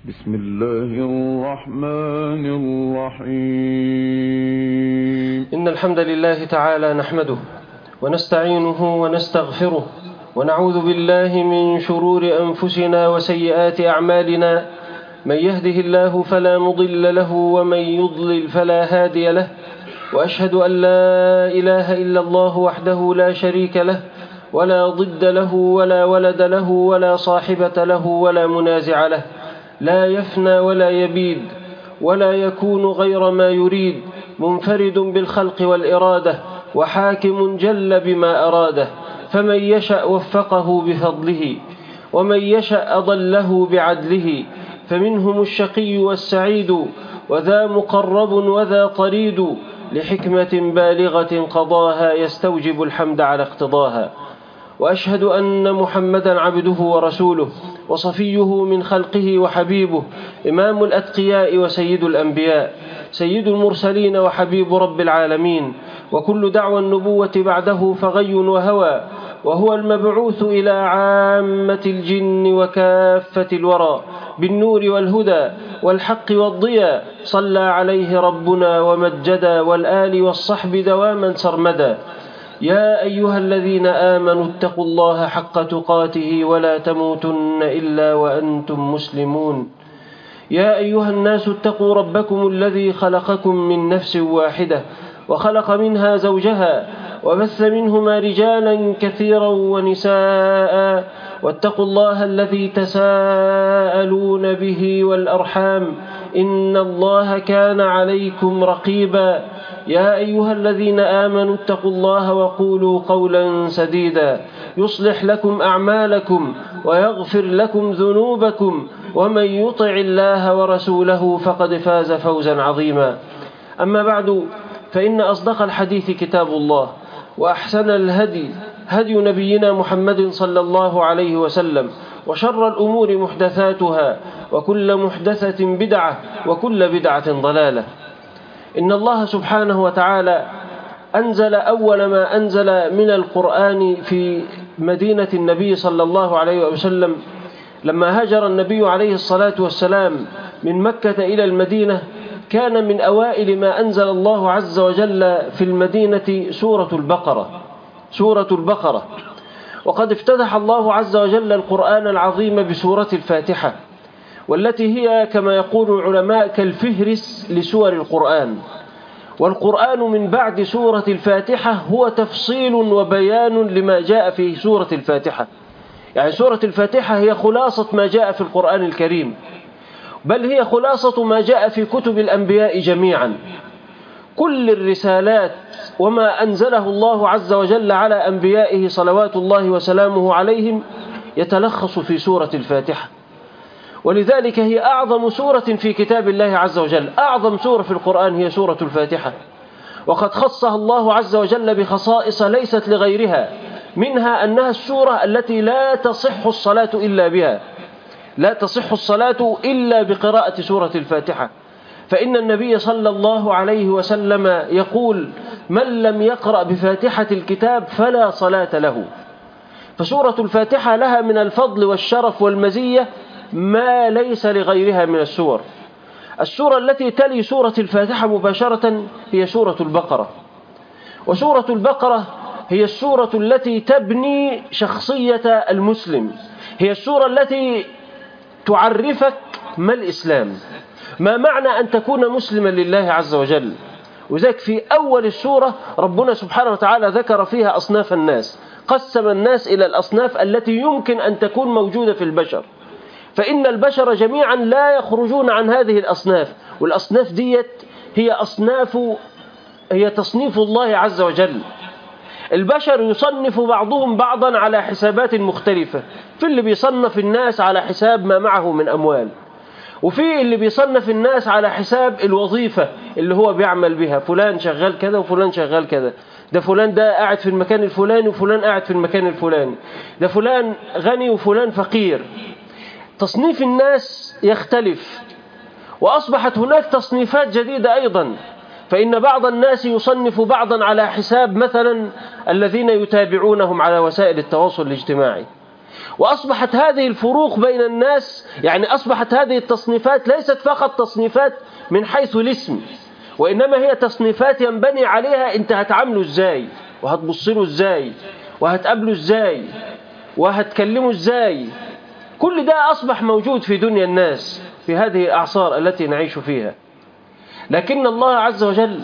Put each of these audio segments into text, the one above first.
بسم الله الرحمن الرحيم إن الحمد لله تعالى نحمده ونستعينه ونستغفره ونعوذ بالله من شرور أنفسنا وسيئات أعمالنا من يهده الله فلا مضل له ومن يضلل فلا هادي له وأشهد أن لا إله إلا الله وحده لا شريك له ولا ضد له ولا ولد له ولا صاحبة له ولا منازع له لا يفنى ولا يبيد ولا يكون غير ما يريد منفرد بالخلق والإرادة وحاكم جل بما أراده فمن يشأ وفقه بفضله ومن يشأ أضله بعدله فمنهم الشقي والسعيد وذا مقرب وذا طريد لحكمة بالغة قضاها يستوجب الحمد على اقتضاها وأشهد أن محمدا عبده ورسوله وصفيه من خلقه وحبيبه إمام الأتقياء وسيد الأنبياء سيد المرسلين وحبيب رب العالمين وكل دعوى النبوة بعده فغي وهوى وهو المبعوث إلى عامة الجن وكافة الورى بالنور والهدى والحق والضياء صلى عليه ربنا ومجدا والآل والصحب دواما سرمدا يا أيها الذين آمنوا اتقوا الله حق تقاته ولا تموتن إلا وأنتم مسلمون يا أيها الناس اتقوا ربكم الذي خلقكم من نفس واحدة وخلق منها زوجها وبث منهما رجالا كثيرا ونساء واتقوا الله الذي تساءلون به والأرحام إن الله كان عليكم رقيبا يا أيها الذين آمنوا اتقوا الله وقولوا قولا سديدا يصلح لكم أعمالكم ويغفر لكم ذنوبكم ومن يطع الله ورسوله فقد فاز فوزا عظيما أما بعد فإن أصدق الحديث كتاب الله وأحسن الهدي هدي نبينا محمد صلى الله عليه وسلم وشر الأمور محدثاتها وكل محدثة بدعة وكل بدعة ضلالة إن الله سبحانه وتعالى أنزل أول ما أنزل من القرآن في مدينة النبي صلى الله عليه وسلم لما هاجر النبي عليه الصلاة والسلام من مكة إلى المدينة كان من أوائل ما أنزل الله عز وجل في المدينة سورة البقرة سورة البقرة وقد افتتح الله عز وجل القرآن العظيم بسورة الفاتحة والتي هي كما يقول العلماء كالفهرس لسور القرآن والقرآن من بعد سورة الفاتحة هو تفصيل وبيان لما جاء في سورة الفاتحة يعني سورة الفاتحة هي خلاصة ما جاء في القرآن الكريم بل هي خلاصة ما جاء في كتب الأنبياء جميعا كل الرسالات وما أنزله الله عز وجل على أنبيائه صلوات الله وسلامه عليهم يتلخص في سورة الفاتحة ولذلك هي أعظم سورة في كتاب الله عز وجل أعظم سورة في القرآن هي سورة الفاتحة وقد خصها الله عز وجل بخصائص ليست لغيرها منها أنها السورة التي لا تصح الصلاة إلا بها لا تصح الصلاة إلا بقراءة سورة الفاتحة فإن النبي صلى الله عليه وسلم يقول من لم يقرأ بفاتحة الكتاب فلا صلاة له فسورة الفاتحة لها من الفضل والشرف والمزية ما ليس لغيرها من السور السورة التي تلي سورة الفاتحة مباشرة هي سورة البقرة وسورة البقرة هي السورة التي تبني شخصية المسلم هي السورة التي تعرفك ما الإسلام ما معنى أن تكون مسلما لله عز وجل وذلك في أول السورة ربنا سبحانه وتعالى ذكر فيها أصناف الناس قسم الناس إلى الأصناف التي يمكن أن تكون موجودة في البشر فإن البشر جميعا لا يخرجون عن هذه الأصناف والأصناف ديت هي أصناف هي تصنيف الله عز وجل البشر يصنف بعضهم بعضا على حسابات مختلفة في اللي بيصنف الناس على حساب ما معه من أموال وفي اللي بيصنف الناس على حساب الوظيفة اللي هو بيعمل بها فلان شغال كذا وفلان شغال كذا ده فلان ده قاعد في المكان الفلاني وفلان قاعد في المكان الفلاني ده فلان غني وفلان فقير تصنيف الناس يختلف وأصبحت هناك تصنيفات جديدة أيضا فإن بعض الناس يصنف بعضا على حساب مثلا الذين يتابعونهم على وسائل التواصل الاجتماعي وأصبحت هذه الفروق بين الناس يعني أصبحت هذه التصنيفات ليست فقط تصنيفات من حيث الاسم وإنما هي تصنيفات ينبني عليها أنت هتعامله إزاي وهتبص له إزاي وهتقابله إزاي وهتكلمه إزاي كل ده أصبح موجود في دنيا الناس في هذه الأعصار التي نعيش فيها لكن الله عز وجل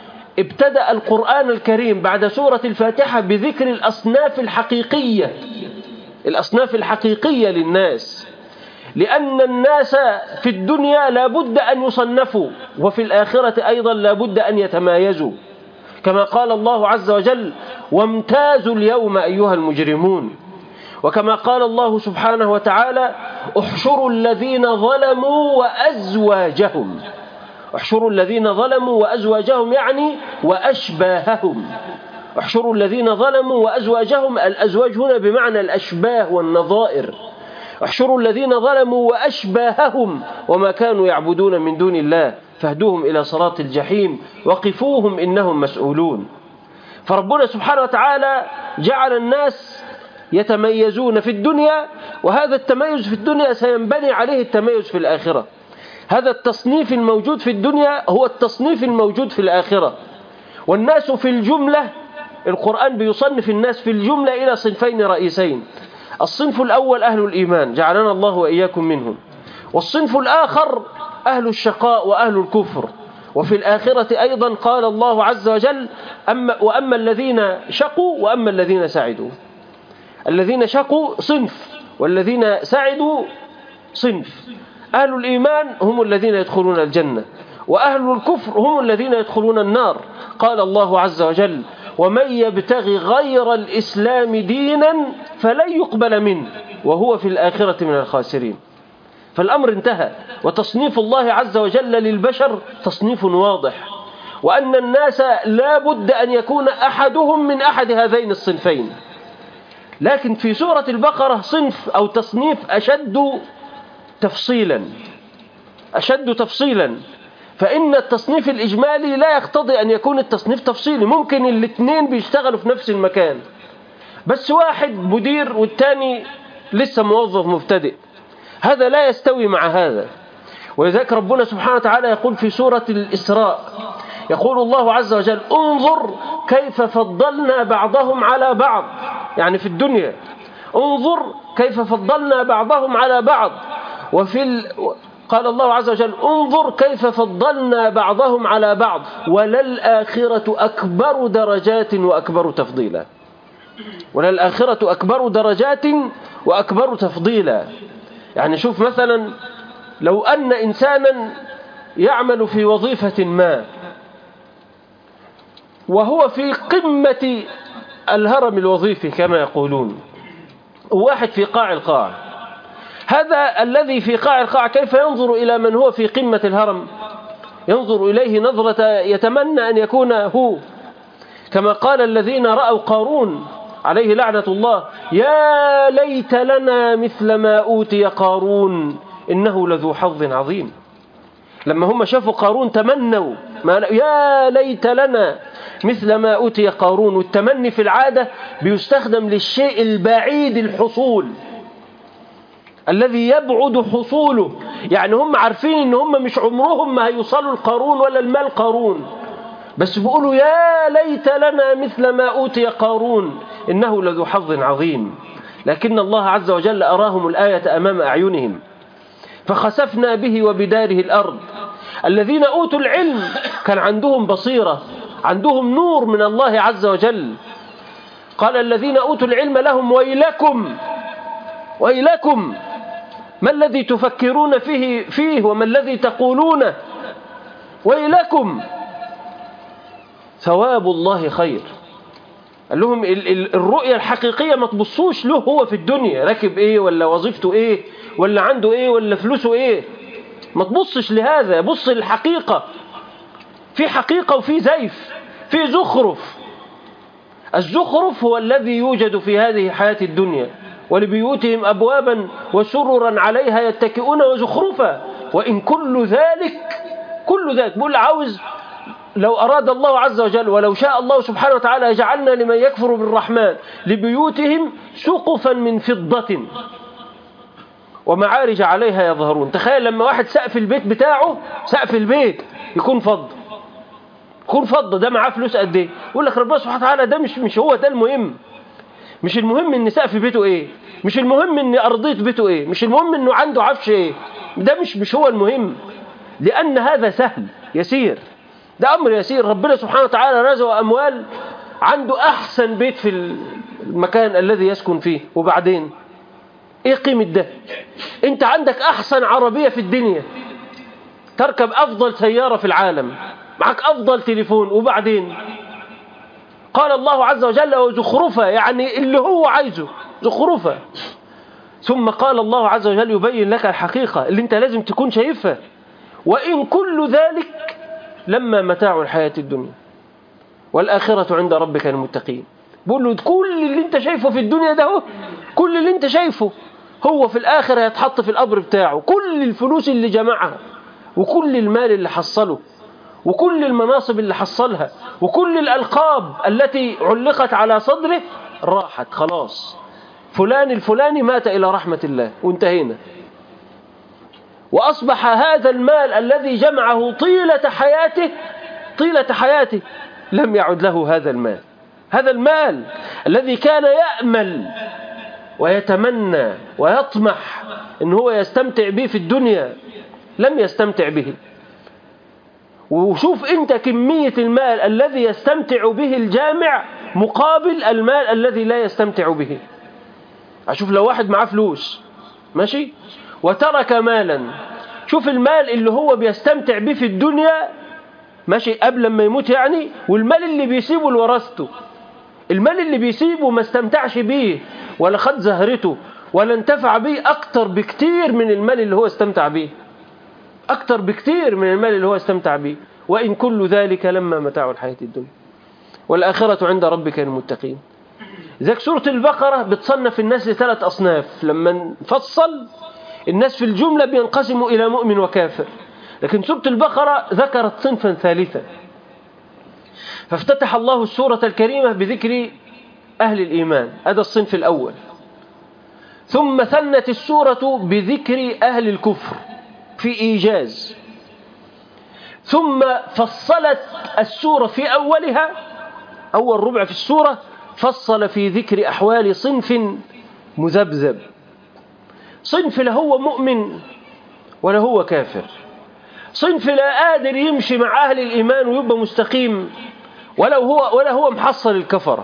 ابتدأ القرآن الكريم بعد سورة الفاتحة بذكر الأصناف الحقيقية الأصناف الحقيقية للناس لأن الناس في الدنيا لابد أن يصنفوا وفي الآخرة أيضا لابد أن يتمايزوا كما قال الله عز وجل وامتازوا اليوم أيها المجرمون وكما قال الله سبحانه وتعالى احشروا الذين ظلموا وأزواجهم احشروا الذين ظلموا وأزواجهم يعني وأشباههم احشروا الذين ظلموا وأزواجهم الأزواج هنا بمعنى الأشباه والنظائر احشروا الذين ظلموا وأشباههم وما كانوا يعبدون من دون الله فاهدوهم إلى صراط الجحيم وقفوهم إنهم مسؤولون فربنا سبحانه وتعالى جعل الناس يتميزون في الدنيا وهذا التميز في الدنيا سينبني عليه التميز في الآخرة هذا التصنيف الموجود في الدنيا هو التصنيف الموجود في الآخرة والناس في الجملة القرآن بيصنف الناس في الجملة إلى صنفين رئيسين الصنف الأول أهل الإيمان جعلنا الله وإياكم منهم والصنف الآخر أهل الشقاء وأهل الكفر وفي الآخرة أيضا قال الله عز وجل أما وأما الذين شقوا وأما الذين سعدوا الذين شقوا صنف والذين سعدوا صنف أهل الإيمان هم الذين يدخلون الجنة وأهل الكفر هم الذين يدخلون النار قال الله عز وجل ومن يبتغي غير الإسلام دينا فلن يقبل منه وهو في الآخرة من الخاسرين فالأمر انتهى وتصنيف الله عز وجل للبشر تصنيف واضح وأن الناس لا بد أن يكون أحدهم من أحد هذين الصنفين لكن في سورة البقرة صنف أو تصنيف أشد تفصيلا أشد تفصيلا فإن التصنيف الإجمالي لا يقتضي أن يكون التصنيف تفصيلي ممكن الاثنين بيشتغلوا في نفس المكان بس واحد مدير والتاني لسه موظف مبتدئ هذا لا يستوي مع هذا ولذلك ربنا سبحانه وتعالى يقول في سورة الإسراء يقول الله عز وجل انظر كيف فضلنا بعضهم على بعض يعني في الدنيا انظر كيف فضلنا بعضهم على بعض وفي ال... قال الله عز وجل انظر كيف فضلنا بعضهم على بعض وللآخرة أكبر درجات وأكبر تفضيلا وللآخرة أكبر درجات وأكبر تفضيلا يعني شوف مثلا لو أن إنسانا يعمل في وظيفة ما وهو في قمة الهرم الوظيفي كما يقولون واحد في قاع القاع هذا الذي في قاع القاع كيف ينظر إلى من هو في قمة الهرم ينظر إليه نظرة يتمنى أن يكون هو كما قال الذين رأوا قارون عليه لعنة الله يا ليت لنا مثل ما أوتي قارون إنه لذو حظ عظيم لما هم شافوا قارون تمنوا ما يا ليت لنا مثل ما أوتي قارون والتمني في العادة بيستخدم للشيء البعيد الحصول الذي يبعد حصوله يعني هم عارفين ان هم مش عمرهم ما هيوصلوا القارون ولا المال قارون بس بيقولوا يا ليت لنا مثل ما أوتي قارون إنه لذو حظ عظيم لكن الله عز وجل أراهم الآية أمام أعينهم فخسفنا به وبداره الأرض الذين أوتوا العلم كان عندهم بصيرة عندهم نور من الله عز وجل قال الذين أوتوا العلم لهم ويلكم ويلكم ما الذي تفكرون فيه, فيه وما الذي تقولونه ويلكم ثواب الله خير قال لهم الرؤية الحقيقية ما تبصوش له هو في الدنيا راكب ايه ولا وظيفته ايه ولا عنده ايه ولا فلوسه ايه ما تبصش لهذا بص للحقيقة في حقيقة وفي زيف في زخرف الزخرف هو الذي يوجد في هذه حياة الدنيا ولبيوتهم أبوابا وسررا عليها يتكئون وزخرفا وإن كل ذلك كل ذلك بقول عاوز لو أراد الله عز وجل ولو شاء الله سبحانه وتعالى جعلنا لمن يكفر بالرحمن لبيوتهم سقفا من فضة ومعارج عليها يظهرون تخيل لما واحد سقف البيت بتاعه سقف البيت يكون فضة يكون فضة ده معاه فلوس قد ايه يقول لك ربنا سبحانه وتعالى ده مش مش هو ده المهم مش المهم ان سقف بيته ايه مش المهم ان ارضيه بيته ايه مش المهم انه عنده عفش ايه ده مش مش هو المهم لان هذا سهل يسير ده امر يسير ربنا سبحانه وتعالى رزق اموال عنده احسن بيت في المكان الذي يسكن فيه وبعدين ايه قيمة ده انت عندك احسن عربية في الدنيا تركب افضل سيارة في العالم معك افضل تليفون وبعدين قال الله عز وجل وزخرفة يعني اللي هو عايزه زخرفة ثم قال الله عز وجل يبين لك الحقيقة اللي انت لازم تكون شايفها وإن كل ذلك لما متاع الحياة الدنيا والآخرة عند ربك المتقين بقول له كل اللي انت شايفه في الدنيا ده هو كل اللي انت شايفه هو في الآخرة يتحط في القبر بتاعه كل الفلوس اللي جمعها وكل المال اللي حصله وكل المناصب اللي حصلها وكل الألقاب التي علقت على صدره راحت خلاص فلان الفلاني مات إلى رحمة الله وانتهينا وأصبح هذا المال الذي جمعه طيلة حياته طيلة حياته لم يعد له هذا المال هذا المال الذي كان يأمل ويتمنى ويطمح ان هو يستمتع به في الدنيا لم يستمتع به وشوف انت كمية المال الذي يستمتع به الجامع مقابل المال الذي لا يستمتع به اشوف لو واحد معاه فلوس ماشي وترك مالا شوف المال اللي هو بيستمتع به في الدنيا ماشي قبل ما يموت يعني والمال اللي بيسيبه لورثته المال اللي بيسيبه ما استمتعش بيه ولا خد زهرته ولا انتفع بيه أكتر بكتير من المال اللي هو استمتع بيه أكتر بكتير من المال اللي هو استمتع بيه وإن كل ذلك لما متاع الحياة الدنيا والآخرة عند ربك المتقين ذاك سورة البقرة بتصنف الناس لثلاث أصناف لما نفصل الناس في الجملة بينقسموا إلى مؤمن وكافر لكن سورة البقرة ذكرت صنفا ثالثا فافتتح الله السورة الكريمة بذكر أهل الإيمان هذا الصنف الأول ثم ثنت السورة بذكر أهل الكفر في إيجاز ثم فصلت السورة في أولها أول ربع في السورة فصل في ذكر أحوال صنف مذبذب صنف لا هو مؤمن ولا هو كافر صنف لا قادر يمشي مع أهل الإيمان ويبقى مستقيم ولا هو ولا هو محصل الكفرة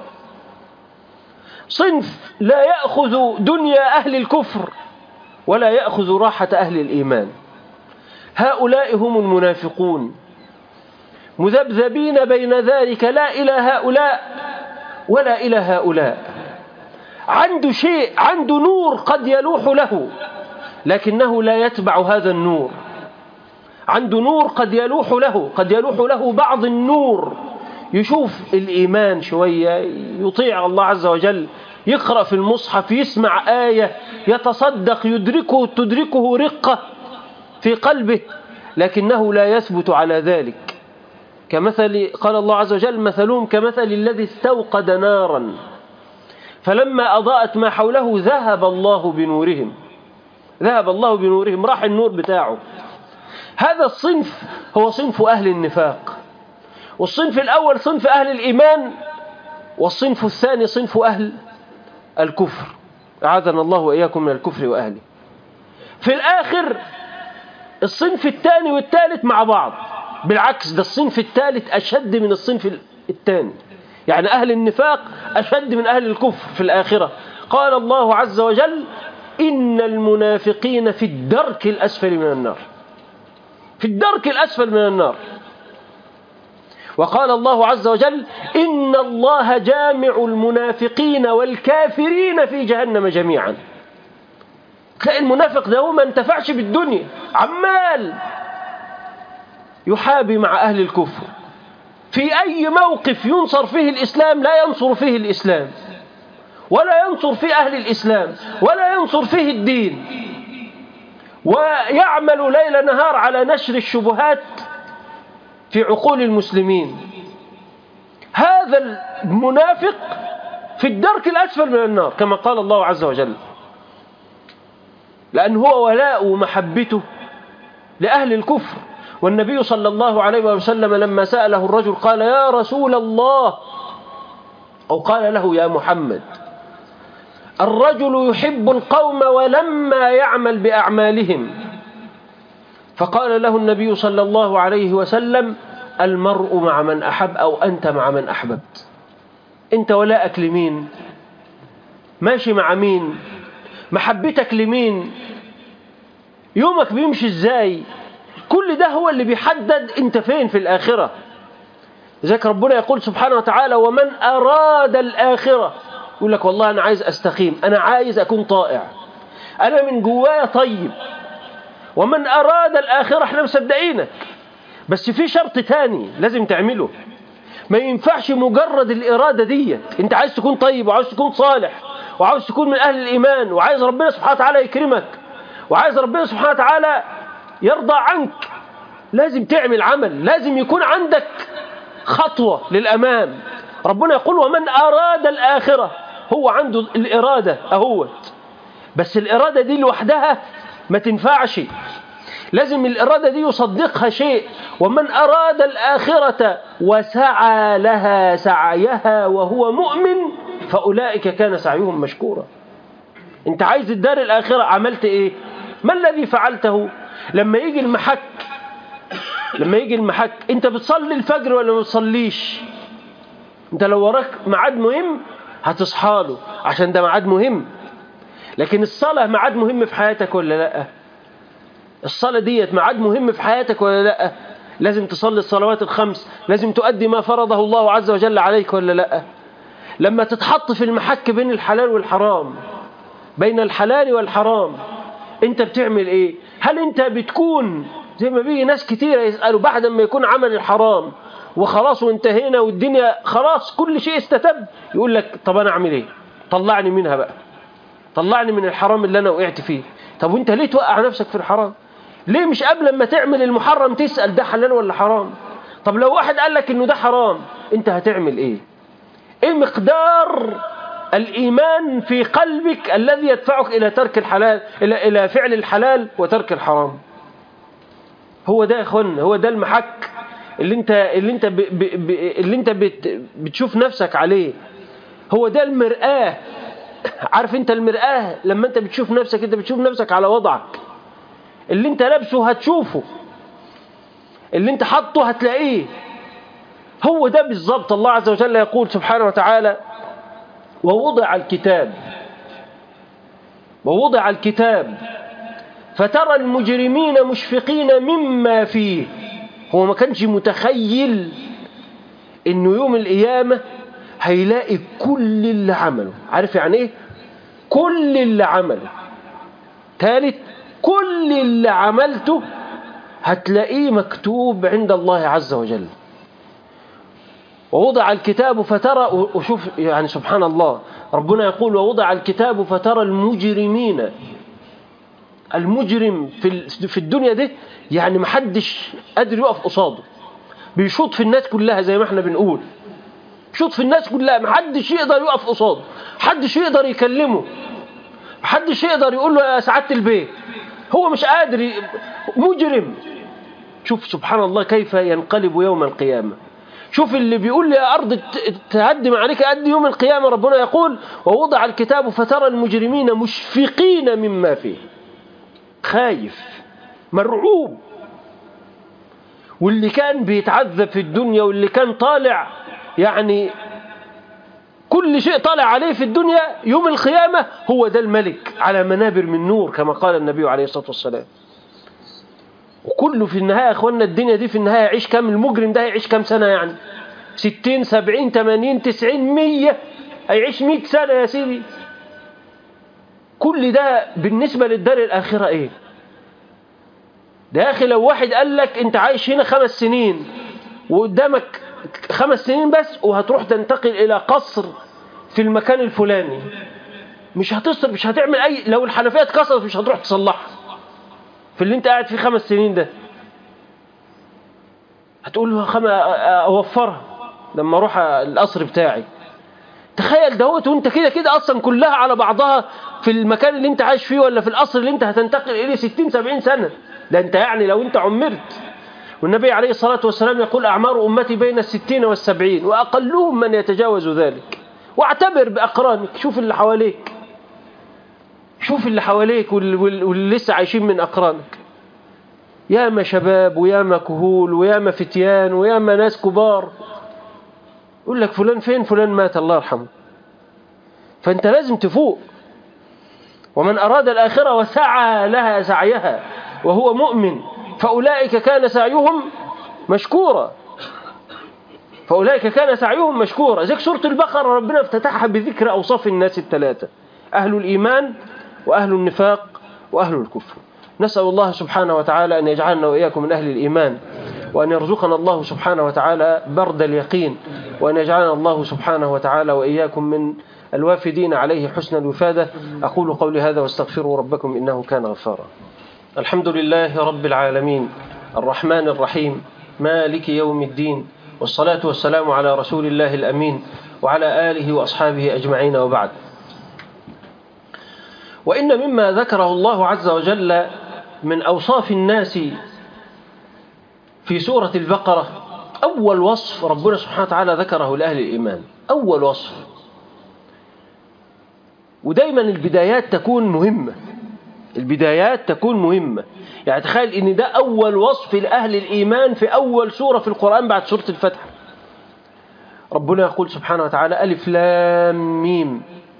صنف لا يأخذ دنيا أهل الكفر ولا يأخذ راحة أهل الإيمان هؤلاء هم المنافقون مذبذبين بين ذلك لا إلى هؤلاء ولا إلى هؤلاء عنده شيء عنده نور قد يلوح له لكنه لا يتبع هذا النور عنده نور قد يلوح له قد يلوح له بعض النور يشوف الإيمان شوية يطيع الله عز وجل يقرأ في المصحف يسمع آية يتصدق يدركه تدركه رقة في قلبه لكنه لا يثبت على ذلك كمثل قال الله عز وجل مثلهم كمثل الذي استوقد نارا فلما أضاءت ما حوله ذهب الله بنورهم ذهب الله بنورهم راح النور بتاعه هذا الصنف هو صنف أهل النفاق والصنف الأول صنف أهل الإيمان والصنف الثاني صنف أهل الكفر أعاذنا الله وإياكم من الكفر وأهله في الآخر الصنف الثاني والثالث مع بعض بالعكس ده الصنف الثالث أشد من الصنف الثاني يعني أهل النفاق أشد من أهل الكفر في الآخرة قال الله عز وجل إن المنافقين في الدرك الأسفل من النار في الدرك الأسفل من النار وقال الله عز وجل إن الله جامع المنافقين والكافرين في جهنم جميعا تلاقي المنافق ده هو ما انتفعش بالدنيا عمال يحابي مع أهل الكفر في أي موقف ينصر فيه الإسلام لا ينصر فيه الإسلام ولا ينصر فيه أهل الإسلام ولا ينصر فيه الدين ويعمل ليل نهار على نشر الشبهات في عقول المسلمين هذا المنافق في الدرك الأسفل من النار كما قال الله عز وجل لأن هو ولاء ومحبته لأهل الكفر والنبي صلى الله عليه وسلم لما سأله الرجل قال يا رسول الله أو قال له يا محمد الرجل يحب القوم ولما يعمل بأعمالهم فقال له النبي صلى الله عليه وسلم المرء مع من أحب أو أنت مع من أحببت أنت ولاءك لمين ماشي مع مين محبتك لمين يومك بيمشي ازاي كل ده هو اللي بيحدد انت فين في الآخرة ذلك ربنا يقول سبحانه وتعالى ومن أراد الآخرة يقول لك والله أنا عايز أستقيم أنا عايز أكون طائع أنا من جوايا طيب ومن أراد الآخرة احنا مصدقينك بس في شرط تاني لازم تعمله ما ينفعش مجرد الإرادة دي انت عايز تكون طيب وعايز تكون صالح وعاوز تكون من أهل الإيمان وعايز ربنا سبحانه وتعالى يكرمك وعايز ربنا سبحانه وتعالى يرضى عنك لازم تعمل عمل لازم يكون عندك خطوة للأمام ربنا يقول ومن أراد الآخرة هو عنده الإرادة أهوت بس الإرادة دي لوحدها ما تنفعش لازم الإرادة دي يصدقها شيء ومن أراد الآخرة وسعى لها سعيها وهو مؤمن فأولئك كان سعيهم مشكورا انت عايز الدار الآخرة عملت ايه ما الذي فعلته لما يجي المحك لما يجي المحك انت بتصلي الفجر ولا ما بتصليش انت لو وراك ميعاد مهم هتصحى له عشان ده ميعاد مهم لكن الصلاة ميعاد مهم في حياتك ولا لا الصلاة ديت ميعاد مهم في حياتك ولا لا لازم تصلي الصلوات الخمس لازم تؤدي ما فرضه الله عز وجل عليك ولا لا لما تتحط في المحك بين الحلال والحرام بين الحلال والحرام انت بتعمل ايه هل انت بتكون زي ما بيجي ناس كتيرة يسألوا بعد ما يكون عمل الحرام وخلاص وانتهينا والدنيا خلاص كل شيء استتب يقول لك طب انا اعمل ايه طلعني منها بقى طلعني من الحرام اللي انا وقعت فيه طب وانت ليه توقع نفسك في الحرام ليه مش قبل ما تعمل المحرم تسأل ده حلال ولا حرام طب لو واحد قال لك انه ده حرام انت هتعمل ايه ايه مقدار الايمان في قلبك الذي يدفعك الى ترك الحلال الى الى فعل الحلال وترك الحرام هو ده يا اخوانا هو ده المحك اللي انت اللي انت ب ب ب اللي انت بت بتشوف نفسك عليه هو ده المرآة عارف انت المرآة لما انت بتشوف نفسك انت بتشوف نفسك على وضعك اللي انت لابسه هتشوفه اللي انت حاطه هتلاقيه هو ده بالظبط الله عز وجل يقول سبحانه وتعالى ووضع الكتاب ووضع الكتاب فترى المجرمين مشفقين مما فيه هو ما كانش متخيل انه يوم القيامة هيلاقي كل اللي عمله عارف يعني ايه كل اللي عمله ثالث كل اللي عملته هتلاقيه مكتوب عند الله عز وجل ووضع الكتاب فترى وشوف يعني سبحان الله ربنا يقول ووضع الكتاب فترى المجرمين المجرم في في الدنيا دي يعني محدش قادر يقف قصاده بيشوط في الناس كلها زي ما احنا بنقول بيشوط في الناس كلها محدش يقدر يقف قصاده محدش يقدر يكلمه محدش يقدر يقول له يا سعاده البيت هو مش قادر ي... مجرم شوف سبحان الله كيف ينقلب يوم القيامة شوف اللي بيقول لي يا أرض تهدم عليك قد يوم القيامة ربنا يقول ووضع الكتاب فترى المجرمين مشفقين مما فيه خايف مرعوب واللي كان بيتعذب في الدنيا واللي كان طالع يعني كل شيء طالع عليه في الدنيا يوم القيامة هو ده الملك على منابر من نور كما قال النبي عليه الصلاة والسلام وكله في النهاية يا اخوانا الدنيا دي في النهاية يعيش كام المجرم ده هيعيش كام سنة يعني ستين سبعين تمانين تسعين مية هيعيش مئة سنة يا سيدي كل ده بالنسبة للدار الآخرة ايه ده يا أخي لو واحد قال لك أنت عايش هنا خمس سنين وقدامك خمس سنين بس وهتروح تنتقل إلى قصر في المكان الفلاني مش هتصرف مش هتعمل أي لو الحنفية اتكسرت مش هتروح تصلحها في اللي أنت قاعد فيه خمس سنين ده هتقول له خم... اوفرها لما اروح القصر بتاعي تخيل دهوت وانت كده كده اصلا كلها على بعضها في المكان اللي انت عايش فيه ولا في القصر اللي انت هتنتقل اليه 60 70 سنه ده انت يعني لو انت عمرت والنبي عليه الصلاه والسلام يقول اعمار امتي بين الستين والسبعين واقلهم من يتجاوز ذلك واعتبر باقرانك شوف اللي حواليك شوف اللي حواليك واللي, واللي لسه عايشين من اقرانك ياما شباب وياما كهول وياما فتيان وياما ناس كبار يقول لك فلان فين فلان مات الله يرحمه فانت لازم تفوق ومن أراد الآخرة وسعى لها سعيها وهو مؤمن فأولئك كان سعيهم مشكورا فأولئك كان سعيهم مشكورا ذلك سورة البقرة ربنا افتتحها بذكر أوصاف الناس الثلاثة أهل الإيمان وأهل النفاق وأهل الكفر نسأل الله سبحانه وتعالى أن يجعلنا وإياكم من أهل الإيمان وأن يرزقنا الله سبحانه وتعالى برد اليقين وأن يجعلنا الله سبحانه وتعالى وإياكم من الوافدين عليه حسن الوفادة أقول قولي هذا واستغفروا ربكم إنه كان غفارا الحمد لله رب العالمين الرحمن الرحيم مالك يوم الدين والصلاة والسلام على رسول الله الأمين وعلى آله وأصحابه أجمعين وبعد وإن مما ذكره الله عز وجل من أوصاف الناس في سورة البقرة أول وصف ربنا سبحانه وتعالى ذكره لأهل الإيمان أول وصف ودايما البدايات تكون مهمة البدايات تكون مهمة يعني تخيل ان ده اول وصف لأهل الإيمان في أول سورة في القرآن بعد سورة الفتح ربنا يقول سبحانه وتعالى ألف لام ميم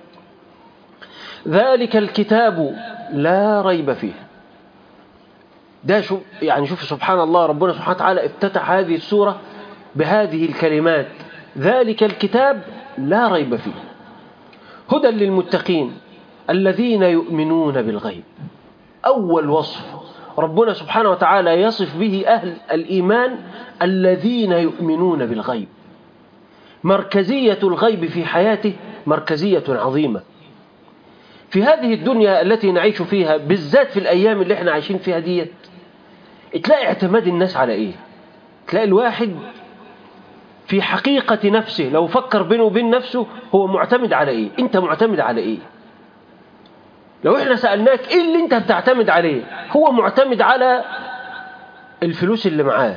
ذلك الكتاب لا ريب فيه ده شو يعني شوف سبحان الله ربنا سبحانه وتعالى افتتح هذه السورة بهذه الكلمات ذلك الكتاب لا ريب فيه هدى للمتقين الذين يؤمنون بالغيب أول وصف ربنا سبحانه وتعالى يصف به أهل الإيمان الذين يؤمنون بالغيب مركزية الغيب في حياته مركزية عظيمة في هذه الدنيا التي نعيش فيها بالذات في الأيام اللي احنا عايشين فيها ديت تلاقي اعتماد الناس على ايه تلاقي الواحد في حقيقة نفسه لو فكر بينه وبين نفسه هو معتمد على ايه انت معتمد على ايه لو احنا سألناك ايه اللي انت بتعتمد عليه هو معتمد على الفلوس اللي معاه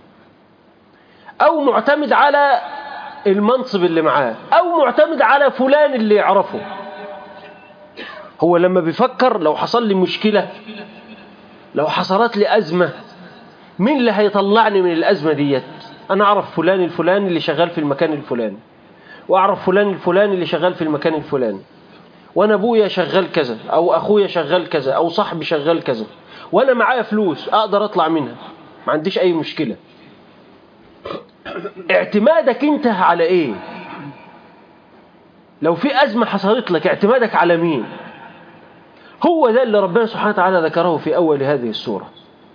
او معتمد على المنصب اللي معاه او معتمد على فلان اللي يعرفه هو لما بيفكر لو حصل لي مشكلة لو حصلت لي أزمة مين اللي هيطلعني من الأزمة ديت أنا أعرف فلان الفلاني اللي شغال في المكان الفلاني وأعرف فلان الفلاني اللي شغال في المكان الفلاني وأنا أبويا شغال كذا أو أخويا شغال كذا أو صاحبي شغال كذا وأنا معايا فلوس أقدر أطلع منها ما عنديش أي مشكلة اعتمادك أنت على إيه لو في أزمة حصلت لك اعتمادك على مين هو ده اللي ربنا سبحانه وتعالى ذكره في أول هذه السورة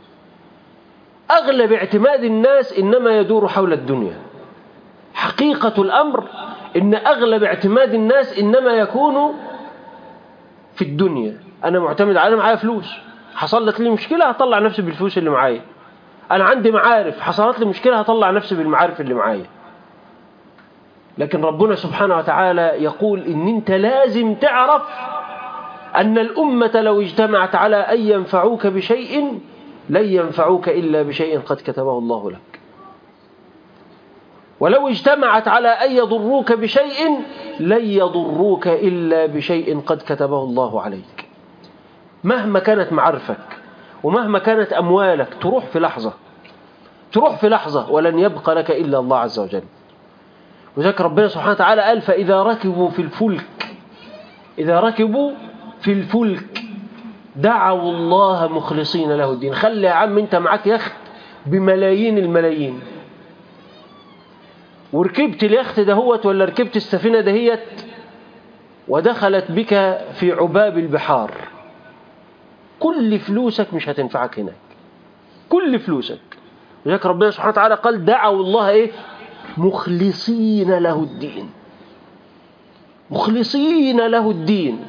أغلب اعتماد الناس إنما يدور حول الدنيا حقيقة الأمر إن أغلب اعتماد الناس إنما يكون في الدنيا أنا معتمد على معايا فلوس حصلت لي مشكلة هطلع نفسي بالفلوس اللي معايا أنا عندي معارف حصلت لي مشكلة هطلع نفسي بالمعارف اللي معايا لكن ربنا سبحانه وتعالى يقول إن أنت لازم تعرف أن الأمة لو اجتمعت على أن ينفعوك بشيء لن ينفعوك إلا بشيء قد كتبه الله لك ولو اجتمعت على أن يضروك بشيء لن يضروك إلا بشيء قد كتبه الله عليك مهما كانت معرفك ومهما كانت أموالك تروح في لحظة تروح في لحظة ولن يبقى لك إلا الله عز وجل وذلك ربنا سبحانه وتعالى قال فإذا ركبوا في الفلك إذا ركبوا في الفلك دعوا الله مخلصين له الدين خلي يا عم انت معاك يخت بملايين الملايين وركبت اليخت دهوت ولا ركبت السفينة دهيت ودخلت بك في عباب البحار كل فلوسك مش هتنفعك هناك كل فلوسك لذلك ربنا سبحانه وتعالى قال دعوا الله ايه مخلصين له الدين مخلصين له الدين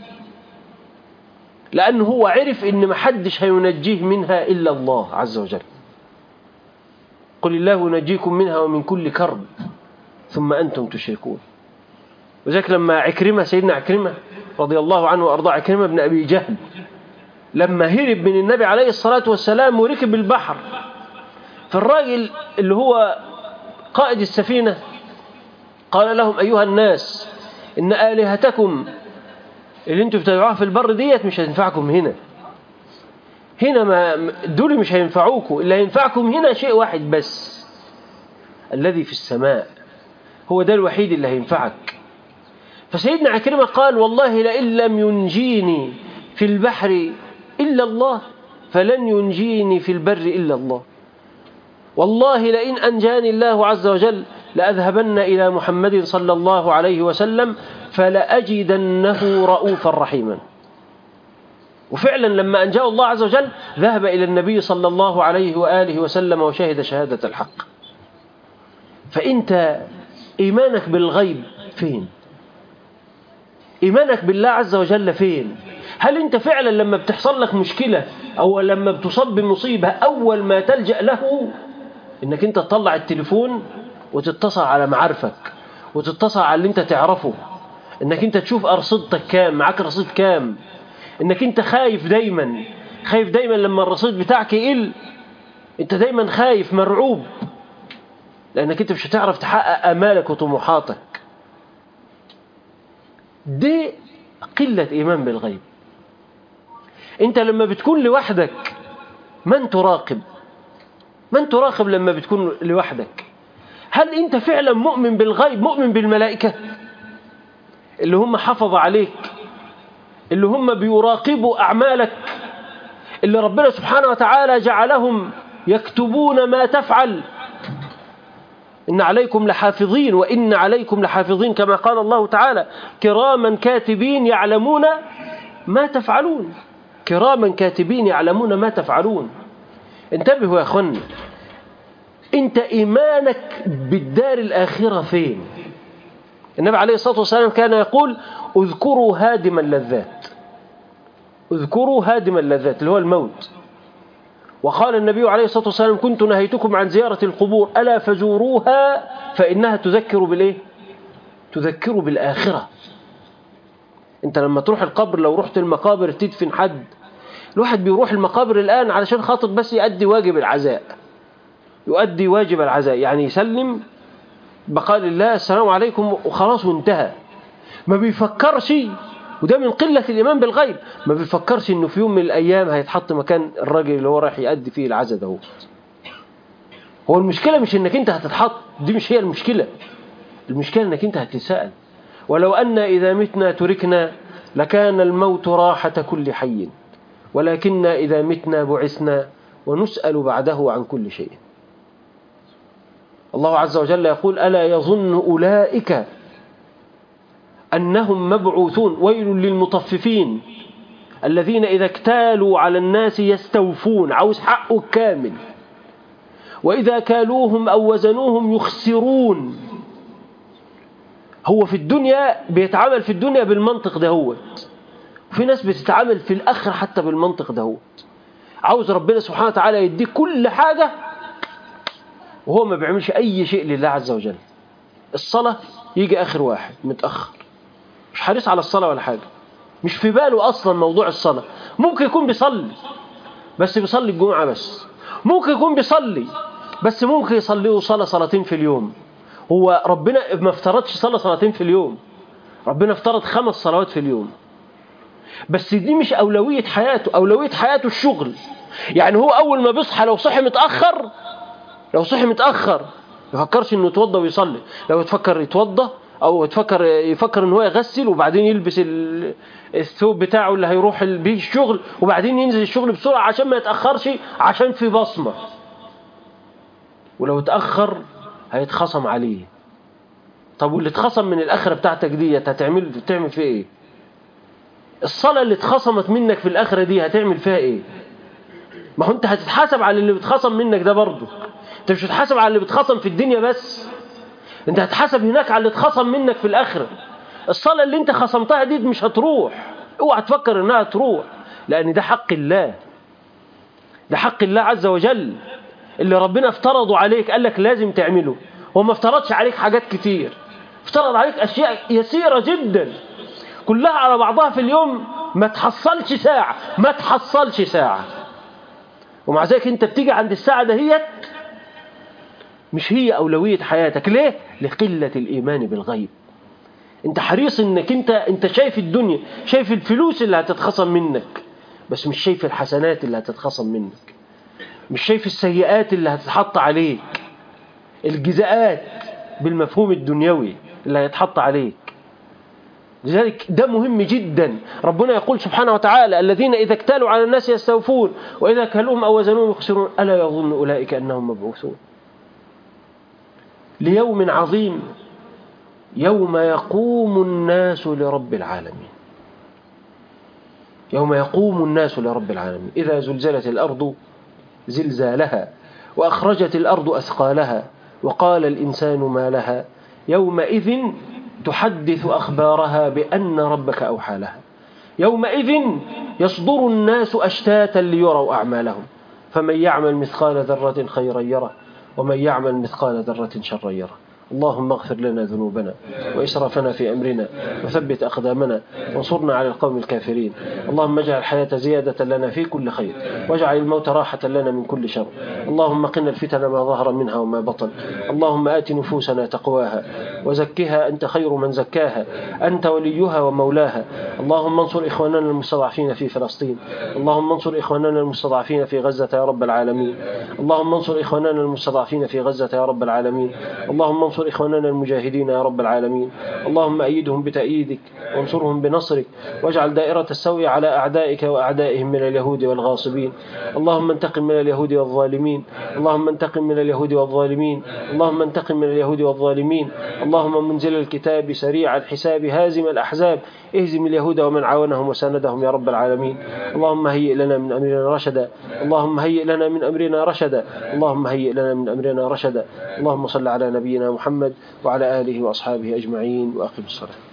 لأنه هو عرف إن محدش هينجيه منها إلا الله عز وجل قل الله ينجيكم منها ومن كل كرب ثم أنتم تشركون وذلك لما عكرمة سيدنا عكرمة رضي الله عنه وأرضاه عكرمة بن أبي جهل لما هرب من النبي عليه الصلاة والسلام وركب البحر فالراجل اللي هو قائد السفينة قال لهم أيها الناس إن آلهتكم اللي انتوا بتدعوها في البر ديت مش هتنفعكم هنا هنا ما دول مش هينفعوكم اللي هينفعكم هنا شيء واحد بس الذي في السماء هو ده الوحيد اللي هينفعك فسيدنا عكرمة قال والله لئن لم ينجيني في البحر إلا الله فلن ينجيني في البر إلا الله والله لئن أنجاني الله عز وجل لأذهبن إلى محمد صلى الله عليه وسلم فلأجدنه رؤوفا رحيما وفعلا لما أنجاه الله عز وجل ذهب إلى النبي صلى الله عليه وآله وسلم وشهد شهادة الحق فأنت إيمانك بالغيب فين إيمانك بالله عز وجل فين هل أنت فعلا لما بتحصل لك مشكلة أو لما بتصاب بمصيبة أول ما تلجأ له إنك أنت تطلع التليفون وتتصل على معارفك وتتصل على اللي أنت تعرفه إنك أنت تشوف أرصدتك كام معاك رصيد كام إنك أنت خايف دايما خايف دايما لما الرصيد بتاعك يقل أنت دايما خايف مرعوب لأنك أنت مش هتعرف تحقق آمالك وطموحاتك دي قلة إيمان بالغيب أنت لما بتكون لوحدك من تراقب من تراقب لما بتكون لوحدك هل أنت فعلا مؤمن بالغيب مؤمن بالملائكة اللي هم حفظوا عليك اللي هم بيراقبوا أعمالك اللي ربنا سبحانه وتعالى جعلهم يكتبون ما تفعل إن عليكم لحافظين وإن عليكم لحافظين كما قال الله تعالى كراما كاتبين يعلمون ما تفعلون كراما كاتبين يعلمون ما تفعلون انتبهوا يا أخواني انت إيمانك بالدار الآخرة فين النبي عليه الصلاة والسلام كان يقول اذكروا هادم اللذات اذكروا هادم اللذات اللي هو الموت وقال النبي عليه الصلاة والسلام كنت نهيتكم عن زيارة القبور ألا فزوروها فإنها تذكر بالإيه تذكر بالآخرة انت لما تروح القبر لو رحت المقابر تدفن حد الواحد بيروح المقابر الآن علشان خاطر بس يؤدي واجب العزاء يؤدي واجب العزاء يعني يسلم بقال الله السلام عليكم وخلاص وانتهى ما بيفكرش وده من قلة الإيمان بالغيب ما بيفكرش إنه في يوم من الأيام هيتحط مكان الراجل اللي هو رايح يأدي فيه العزاء ده هو المشكلة مش إنك أنت هتتحط دي مش هي المشكلة المشكلة إنك أنت هتتساءل ولو أن إذا متنا تركنا لكان الموت راحة كل حي ولكن إذا متنا بعثنا ونسأل بعده عن كل شيء الله عز وجل يقول ألا يظن أولئك أنهم مبعوثون ويل للمطففين الذين إذا اكتالوا على الناس يستوفون عاوز حقه كامل وإذا كالوهم أو وزنوهم يخسرون هو في الدنيا بيتعامل في الدنيا بالمنطق دهوت وفي ناس بتتعامل في الآخر حتى بالمنطق دهوت عاوز ربنا سبحانه وتعالى يديك كل حاجة وهو ما بيعملش أي شيء لله عز وجل الصلاة يجي آخر واحد متأخر مش حريص على الصلاة ولا حاجة مش في باله أصلا موضوع الصلاة ممكن يكون بيصلي بس بيصلي الجمعة بس ممكن يكون بيصلي بس ممكن يصلي صلاة صلاتين في اليوم هو ربنا ما افترضش صلاة صلاتين في اليوم ربنا افترض خمس صلوات في اليوم بس دي مش أولوية حياته أولوية حياته الشغل يعني هو أول ما بيصحى لو صحي متأخر لو صحي متأخر ما يفكرش انه يتوضى ويصلي لو يتفكر يتوضى او يتفكر يفكر ان هو يغسل وبعدين يلبس الثوب بتاعه اللي هيروح بيه الشغل وبعدين ينزل الشغل بسرعة عشان ما يتأخرش عشان في بصمة ولو اتأخر هيتخصم عليه طب واللي اتخصم من الآخرة بتاعتك ديت هتعمل تعمل فيه ايه الصلاة اللي اتخصمت منك في الآخرة دي هتعمل فيها ايه ما هو انت هتتحاسب على اللي بتخصم منك ده برضه انت مش هتحاسب على اللي بتخصم في الدنيا بس انت هتحاسب هناك على اللي اتخصم منك في الاخره الصلاه اللي انت خصمتها دي مش هتروح اوعى تفكر انها تروح لان ده حق الله ده حق الله عز وجل اللي ربنا افترضه عليك قال لك لازم تعمله هو ما افترضش عليك حاجات كتير افترض عليك أشياء يسيرة جدا كلها على بعضها في اليوم ما تحصلش ساعة ما تحصلش ساعة ومع ذلك انت بتيجي عند الساعة دهيت مش هي أولوية حياتك ليه؟ لقلة الإيمان بالغيب انت حريص انك انت انت شايف الدنيا شايف الفلوس اللي هتتخصم منك بس مش شايف الحسنات اللي هتتخصم منك مش شايف السيئات اللي هتتحط عليك الجزاءات بالمفهوم الدنيوي اللي هيتحط عليك لذلك ده مهم جدا ربنا يقول سبحانه وتعالى الذين إذا اكتالوا على الناس يستوفون وإذا كلوهم أو وزنوهم يخسرون ألا يظن أولئك أنهم مبعوثون ليوم عظيم يوم يقوم الناس لرب العالمين يوم يقوم الناس لرب العالمين إذا زلزلت الأرض زلزالها وأخرجت الأرض أثقالها وقال الإنسان ما لها يومئذ تحدث أخبارها بأن ربك أوحى لها يومئذ يصدر الناس أشتاتا ليروا أعمالهم فمن يعمل مثقال ذرة خيرا يره ومن يعمل مثقال ذرة شرا يره اللهم اغفر لنا ذنوبنا وإسرافنا في أمرنا وثبت أقدامنا وانصرنا على القوم الكافرين اللهم اجعل الحياة زيادة لنا في كل خير واجعل الموت راحة لنا من كل شر اللهم قنا الفتن ما ظهر منها وما بطن اللهم آت نفوسنا تقواها وزكها أنت خير من زكاها أنت وليها ومولاها اللهم انصر إخواننا المستضعفين في فلسطين اللهم انصر إخواننا المستضعفين في غزة يا رب العالمين اللهم انصر إخواننا المستضعفين في غزة يا رب العالمين اللهم انصر إخواننا المجاهدين يا رب العالمين اللهم أيدهم بتأييدك وانصرهم بنصرك واجعل دائرة السوء على أعدائك وأعدائهم من اليهود والغاصبين اللهم انتقم من اليهود والظالمين اللهم انتقم من اليهود والظالمين اللهم انتقم من اليهود والظالمين اللهم منزل الكتاب سريع الحساب هازم الأحزاب اهزم اليهود ومن عاونهم وساندهم يا رب العالمين اللهم هيئ لنا من أمرنا رشدا اللهم هيئ لنا من أمرنا رشدا اللهم هيئ لنا من أمرنا رشدا اللهم صل على نبينا محمد وعلى آله وأصحابه أجمعين وأقم الصلاة